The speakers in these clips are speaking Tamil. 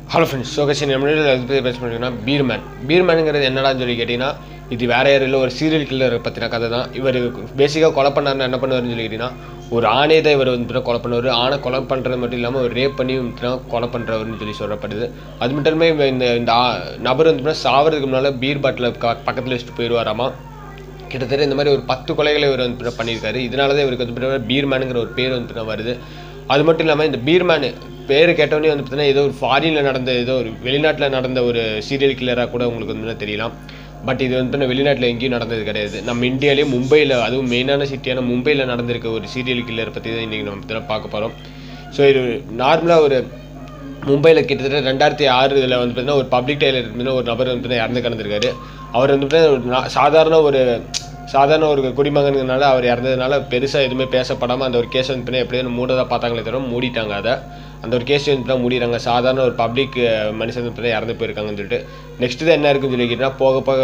ஹலோ ஃப்ரெண்ட்ஸ் ஸோ கட்சி நம்ம பற்றி பேச பண்ணிங்கன்னா பீர்மேன் பீர்மேனுங்கிறது என்னடான்னு சொல்லி கேட்டிங்கன்னா இது வேற யாரும் இல்லை ஒரு சீரியல் கில்லர் பற்றின கதை தான் இவர் பேசிக்காக கொலை பண்ணாருன்னு என்ன பண்ணுவாருன்னு சொல்லி கேட்டிங்கன்னா ஒரு ஆணே தான் இவர் வந்து கொலை பண்ணுவார் ஆணை கொலை பண்ணுறது மட்டும் இல்லாமல் ஒரு ரேப் பண்ணி வந்துட்டுனா கொலை பண்ணுறவர்னு சொல்லி சொல்லப்படுது அது மட்டும் இல்லாமல் இவன் இந்த இந்த ஆ- நபர் வந்து சாவறதுக்கு முன்னால் பீர் பாட்டில் பக்கத்தில் வச்சுட்டு போயிடுவாராமா கிட்டத்தட்ட இந்த மாதிரி ஒரு பத்து கொலைகளை இவர் வந்து பின்ன பண்ணியிருக்காரு இதனால தான் இவருக்கு வந்து பின்ன பீர்மேனுங்கிற ஒரு பேர் வந்து பின்ன வருது அது மட்டும் இல்லாமல் இந்த பீர்மேனு பேர் கேட்டோன்னே வந்து பார்த்தீங்கன்னா ஏதோ ஒரு ஃபாரினில் நடந்த ஏதோ ஒரு வெளிநாட்டில் நடந்த ஒரு சீரியல் கில்லராக கூட உங்களுக்கு வந்து பின்ன தெரியலாம் பட் இது வந்து பின்ன வெளிநாட்டில் எங்கேயும் நடந்தது கிடையாது நம்ம இந்தியாவிலே மும்பையில் அதுவும் மெயினான சிட்டியான மும்பையில் நடந்திருக்க ஒரு சீரியல் கில்லர் பற்றி தான் இன்றைக்கி நம்ம பின்ன பார்க்க போகிறோம் ஸோ இது நார்மலாக ஒரு மும்பையில் கிட்டத்தட்ட ரெண்டாயிரத்தி ஆறு இதில் வந்து பார்த்தீங்கன்னா ஒரு பப்ளிக் டைலர் இருந்துன்னா ஒரு நபர் வந்து பார்த்தீங்கன்னா இறந்து கிடந்திருக்காரு அவர் வந்து பார்த்தீங்கன்னா ஒரு நா- சாதாரண ஒரு சாதாரண ஒரு குடிமகனுங்கனால அவர் இறந்ததுனால பெருசாக எதுவுமே பேசப்படாமல் அந்த ஒரு கேஸ் வந்து பார்த்தீங்கன்னா எப்படியும் மூட தான் பார்த்தாங்களே தவிர மூடிட்டாங்க அதை அந்த ஒரு கேஸ் வந்து பார்த்தீங்கன்னா மூடிறாங்க சாதாரண ஒரு பப்ளிக் மனுஷன் வந்து பார்த்தீங்கன்னா இறந்து போயிருக்காங்கன்னு சொல்லிட்டு நெக்ஸ்ட் தான் என்ன இருக்குன்னு சொல்லி கேட்டிங்கன்னா போக போக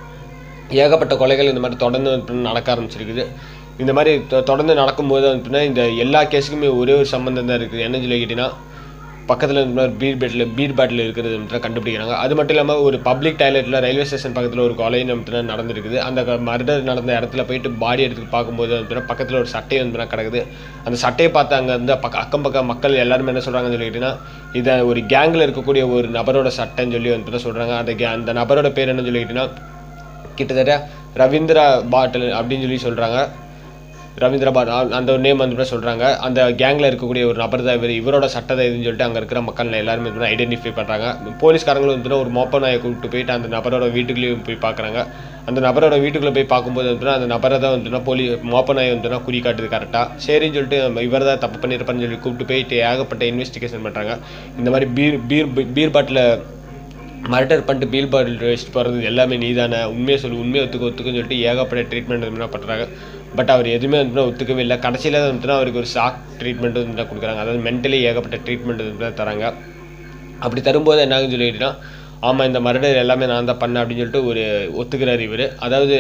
ஏகப்பட்ட கொலைகள் இந்த மாதிரி தொடர்ந்து வந்து பார்த்தீங்கன்னா நடக்க ஆரம்பிச்சிருக்குது இந்த மாதிரி தொ- தொடர்ந்து நடக்கும்போது வந்து பார்த்தீங்கன்னா இந்த எல்லா கேஸுக்குமே ஒரே ஒரு சம்மந்தம் தான் இருக்குது என்ன சொல்லி கேட்டிங்கன்னா பக்கத்தில் இந்த பீர் பெட்டில் பீர் பாட்டில் இருக்கிறது மட்டும் கண்டுபிடிக்கிறாங்க அது மட்டும் இல்லாமல் ஒரு பப்ளிக் டாய்லெட்டில் ரயில்வே ஸ்டேஷன் பக்கத்தில் ஒரு கொலை வந்து நடந்திருக்குது அந்த மர்டர் நடந்த இடத்துல போயிட்டு பாடி எடுத்து பார்க்கும்போது வந்து பக்கத்தில் ஒரு சட்டை வந்து கிடக்குது அந்த சட்டையை பார்த்து அங்கே இருந்த பக்க அக்கம் பக்கம் மக்கள் எல்லாருமே என்ன சொல்கிறாங்கன்னு சொல்லிக்கிட்டீங்கன்னா இதை ஒரு கேங்கில் இருக்கக்கூடிய ஒரு நபரோட சட்டைன்னு சொல்லி வந்து சொல்கிறாங்க அந்த கே அந்த நபரோட பேர் என்ன சொல்லிக்கிட்டீங்கன்னா கிட்டத்தட்ட ரவீந்திரா பாட்டில் அப்படின்னு சொல்லி சொல்கிறாங்க ரவீந்திர பாட் ஆ- அந்த ஒரு நேம் வந்து சொல்கிறாங்க அந்த கேங்கில் இருக்கக்கூடிய ஒரு நபர் தான் இவர் இவரோட சட்டை தான் இதுன்னு சொல்லிட்டு அங்கே இருக்கிற மக்கள் எல்லாருமே ஐடென்டிஃபை பண்ணுறாங்க போலீஸ்காரங்களும் வந்து ஒரு மோப்ப நாயை கூப்பிட்டு போயிட்டு அந்த நபரோட வீட்டுக்குள்ளேயும் போய் பார்க்குறாங்க அந்த நபரோட வீட்டுக்குள்ளே போய் பார்க்கும்போது வந்து அந்த நபரை தான் வந்து போலி மோப்ப நாயை வந்து குறி காட்டுது கரெக்டாக சரின்னு சொல்லிட்டு நம்ம இவர் தான் தப்பு பண்ணியிருப்பான்னு சொல்லி கூப்பிட்டு போயிட்டு ஏகப்பட்ட இன்வெஸ்டிகேஷன் பண்ணுறாங்க இந்த மாதிரி beer beer beer bottle murder பண்ணிட்டு பீல் பாட்டில் வச்சுட்டு போகிறது எல்லாமே நீதானே உண்மையை சொல்லு உண்மையை ஒத்துக்க ஒத்துக்குன்னு சொல்லிட்டு ஏகப்பட்ட ட்ரீட்மெண்ட் வந்து பண்ணுறாங்க பட் அவர் எதுவுமே வந்து ஒத்துக்கவே இல்லை கடைசியில் வந்து அவருக்கு ஒரு ஷாக் ட்ரீட்மெண்ட் வந்து கொடுக்குறாங்க அதாவது மென்டலி ஏகப்பட்ட ட்ரீட்மெண்ட் வந்து தராங்க அப்படி தரும்போது என்ன ஆகுன்னு சொல்லிக்கிட்டீங்கன்னா ஆமாம் இந்த மர்டர் எல்லாமே நான் தான் பண்ணேன் அப்படின்னு சொல்லிட்டு ஒரு ஒத்துக்கிறார் இவர் அதாவது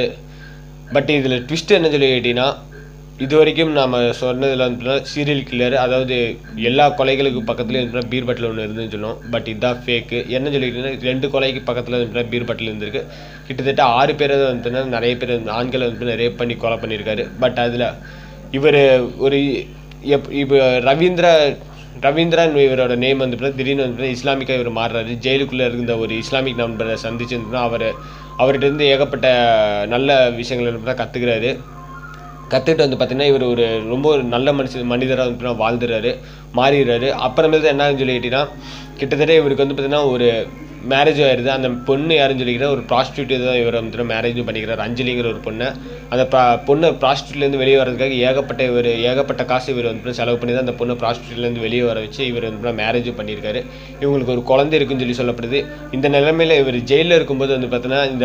பட் இதில் ட்விஸ்ட் என்ன சொல்லி கேட்டிங்கன்னா இது வரைக்கும் நாம் சொன்னதில் வந்து சீரியல் கில்லர் அதாவது எல்லா கொலைகளுக்கு பக்கத்துலேயும் வந்து பீர் பாட்டில் ஒன்று இருந்துன்னு சொன்னோம் பட் இதுதான் ஃபேக்கு என்ன சொல்லிக்கிட்டீங்கன்னா ரெண்டு கொலைக்கு பக்கத்தில் வந்து பீர் பாட்டில் இருந்திருக்கு கிட்டத்தட்ட ஆறு பேரை வந்து நிறைய பேர் வந்து ஆண்களை வந்து ரேப் பண்ணி கொலை பண்ணியிருக்காரு பட் அதில் இவர் ஒரு எப் இப்போ ரவீந்திர ரவீந்திரன் இவரோட நேம் வந்து பார்த்தீங்கன்னா திடீர்னு வந்து பார்த்தீங்கன்னா இஸ்லாமிக்கா இவர் மாறுறாரு ஜெயிலுக்குள்ளே இருந்த ஒரு இஸ்லாமிக் நண்பரை சந்திச்சு அவர் அவர்கிட்ட இருந்து ஏகப்பட்ட நல்ல விஷயங்கள் வந்து கற்றுக்கிறாரு கற்றுக்கிட்டு வந்து பார்த்தீங்கன்னா இவர் ஒரு ரொம்ப ஒரு நல்ல மனுஷன் மனிதராக வந்து பார்த்தீங்கன்னா வாழ்ந்துறாரு மாறிடுறாரு அப்புறமேல் தான் என்ன ஆகுதுன்னு சொல்லி கேட்டிங்கன்னா கிட்டத்தட்ட இவருக்கு வந்து பார்த்தீங்கன்னா ஒரு மேரேஜ் ஆயிடுது அந்த பொண்ணு யாருன்னு சொல்லிக்கிட்டா ஒரு ப்ராஸ்டியூட் தான் இவர் வந்து மேரேஜும் பண்ணிக்கிறார் அஞ்சலிங்கிற ஒரு பொண்ணு அந்த ப்ரா- பொண்ணு ப்ராஸ்டியூட்லேருந்து வெளியே வரதுக்காக ஏகப்பட்ட இவர் ஏகப்பட்ட காசு இவர் வந்து செலவு பண்ணி தான் அந்த பொண்ணு ப்ராஸ்டியூட்லேருந்து வெளியே வர வச்சு இவர் வந்து மேரேஜும் பண்ணியிருக்காரு இவங்களுக்கு ஒரு குழந்தை இருக்குன்னு சொல்லி சொல்லப்படுது இந்த நிலைமையில இவர் ஜெயிலில் இருக்கும்போது வந்து பார்த்தீங்கன்னா இந்த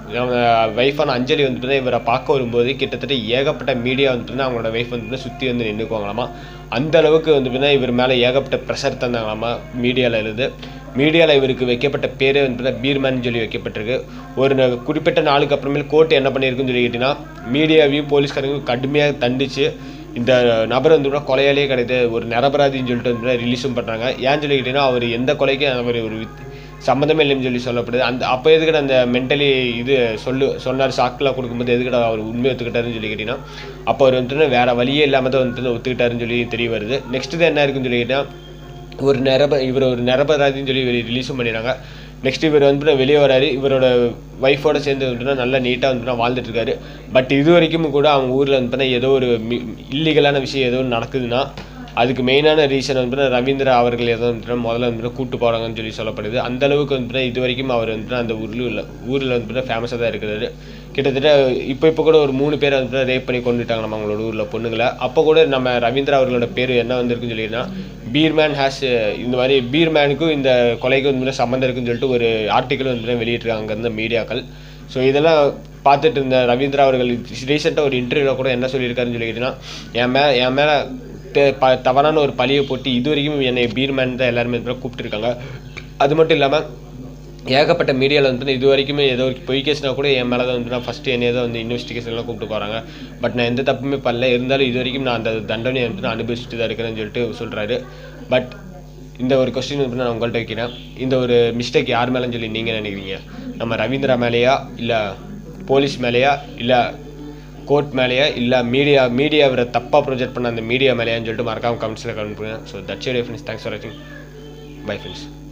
வைஃபான அஞ்சலி வந்து பார்த்தீங்கன்னா இவரை பார்க்க வரும்போது கிட்டத்தட்ட ஏகப்பட்ட மீடியா வந்து பார்த்தீங்கன்னா அவங்களோட வைஃப் வந்து பார்த்தீங்கன்னா சுற்றி வந்து நின்றுக்குவாங்களாமா அந்த அளவுக்கு வந்து பார்த்தீங்கன்னா இவர் மேலே ஏகப்பட்ட ப்ரெஷர் தந்தாங்களாமா மீடியாவில் இருந்து மீடியாவில் இவருக்கு வைக்கப்பட்ட பேரே வந்து பார்த்தீங்கன்னா பீர்மேன் சொல்லி வைக்கப்பட்டிருக்கு ஒரு ந- குறிப்பிட்ட நாளுக்கு அப்புறமேல் கோர்ட் என்ன பண்ணியிருக்குன்னு சொல்லி கேட்டிங்கன்னா மீடியாவையும் போலீஸ்காரங்க கடுமையாக தண்டிச்சு இந்த நபர் வந்து கூட கொலையாளியே கிடையாது ஒரு நிரபராதின்னு சொல்லிட்டு வந்து ரிலீஸும் பண்ணுறாங்க ஏன்னு சொல்லி கேட்டிங்கன்னா அவர் எந்த கொலைக்கும் அவர் ஒரு வித்- சம்மந்தமே இல்லைன்னு சொல்லி சொல்லப்படுது அந்த அப்போ எதுக்கிட்ட அந்த மென்டலி இது சொல்லு சொன்னார் சாக்கெலாம் கொடுக்கும்போது எதுக்கிட்ட அவர் உண்மை ஒத்துக்கிட்டாருன்னு சொல்லி கேட்டிங்கன்னா அப்போ அவர் வந்துட்டு வேற வழியே இல்லாமல் தான் வந்துட்டு ஒத்துக்கிட்டாருன்னு சொல்லி தெரிய வருது நெக்ஸ்ட் தான் என்ன இருக்குன்னு சொல்லி கேட்டிங்கன்னா ஒரு நிரப இவர் ஒரு நிரபராதின்னு சொல்லி ரிலீஸும் பண்ணிடுறாங்க நெக்ஸ்ட் இவர் வந்து வெளியே வராரு இவரோட ஒய்ஃபோட சேர்ந்து வந்துட்டுனா நல்லா நீட்டாக வந்துட்டு வாழ்ந்துட்டு இருக்காரு பட் இது வரைக்கும் கூட அவங்க ஊரில் வந்துட்டுனா ஏதோ ஒரு இல்லீகலான விஷயம் ஏதோ ஒன்று நடக்குதுன்னா அதுக்கு மெயினான ரீசன் வந்து ரவீந்திரா அவர்கள் ஏதோ வந்துட்டு முதல்ல வந்துட்டு கூட்டு போகிறாங்கன்னு சொல்லி சொல்லப்படுது அந்த அளவுக்கு வந்துட்டு இது வரைக்கும் அவர் வந்துட்டு அந்த ஊரில் உள்ள ஊரில் வந்துட்டு ஃபேமஸாக தான் இருக்கிறாரு கிட்டத்தட்ட இப்போ இப்போ கூட ஒரு மூணு பேரை வந்து ரேப் பண்ணி கொண்டுட்டாங்க நம்ம அவங்களோட ஊரில் பொண்ணுங்களை அப்போ கூட நம்ம ரவீந்திரா அவர்களோட பேர் என்ன வந்திருக்குன்னு சொல்லிட்டுனா பீர்மேன் ஹேஸ் இந்த மாதிரி பீர்மேனுக்கும் இந்த கொலைக்கும் வந்து சம்மந்தம் இருக்குன்னு சொல்லிட்டு ஒரு ஆர்டிக்கல் வந்து வெளியிட்டிருக்காங்க அங்கே இருந்த மீடியாக்கள் ஸோ இதெல்லாம் பார்த்துட்டு இருந்த ரவீந்திரா அவர்கள் ரீசெண்டாக ஒரு இன்டர்வியூவில் கூட என்ன சொல்லியிருக்காருன்னு சொல்லிக்கிட்டீங்கன்னா என் மே என் மேலே ப தவறான ஒரு பழியை போட்டு இது வரைக்கும் என்னை பீர்மேன் தான் எல்லாருமே இதுமாதிரி கூப்பிட்டுருக்காங்க அது மட்டும் இல்லாமல் ஏகப்பட்ட மீடியாவில் வந்து இது வரைக்குமே ஏதோ ஒரு பொய் கேஸ்னா கூட என் மேலே தான் வந்து நான் ஃபஸ்ட்டு என்னைய தான் வந்து இன்வெஸ்டிகேஷன்லாம் கூப்பிட்டு போகிறாங்க பட் நான் எந்த தப்புமே பண்ணல இருந்தாலும் இது வரைக்கும் நான் அந்த தண்டனையை வந்து நான் அனுபவிச்சுட்டு தான் இருக்கிறேன்னு சொல்லிட்டு சொல்கிறாரு பட் இந்த ஒரு கொஸ்டின் வந்து நான் உங்கள்கிட்ட வைக்கிறேன் இந்த ஒரு மிஸ்டேக் யார் மேலேன்னு சொல்லி நீங்கள் நினைக்கிறீங்க நம்ம ரவீந்திரா மேலேயா இல்லை போலீஸ் மேலேயா இல்லை கோர்ட் மேலேயா இல்லை மீடியா மீடியா அவரை தப்பாக ப்ரொஜெக்ட் பண்ண அந்த மீடியா மேலேயான்னு சொல்லிட்டு மறக்காம கமெண்ட்ஸில் கமெண்ட் பண்ணுங்க so that's friends thanks for வாட்சிங் பை ஃப்ரெண்ட்ஸ்